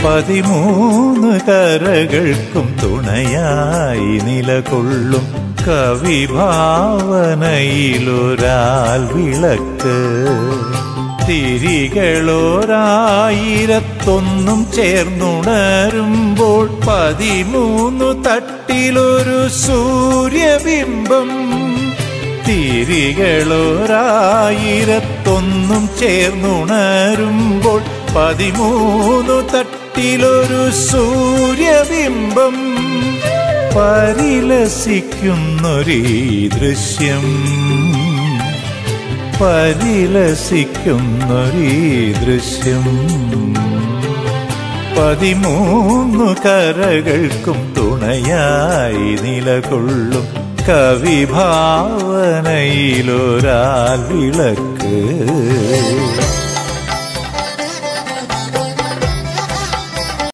പതിമൂന്ന് കരകൾക്കും തുണയായി നിലകൊള്ളും കവിഭാവനയിലൊരാൽ വിളക്ക് തിരികളോരായിരത്തൊന്നും ചേർന്നുണരുമ്പോൾ പതിമൂന്ന് തട്ടിലൊരു സൂര്യബിംബം തിരികളോരായിരത്തൊന്നും ചേർന്നുണരുമ്പോൾ പതിമൂന്ന് തട്ടിലൊരു സൂര്യബിംബം പരിലസിക്കുന്നൊരീ ദൃശ്യം പരിലസിക്കുന്നൊരീ ദൃശ്യം പതിമൂന്നു കരകൾക്കും തുണയായി നിലകൊള്ളും കവിഭാവനയിലൊരാൽ വിളക്ക്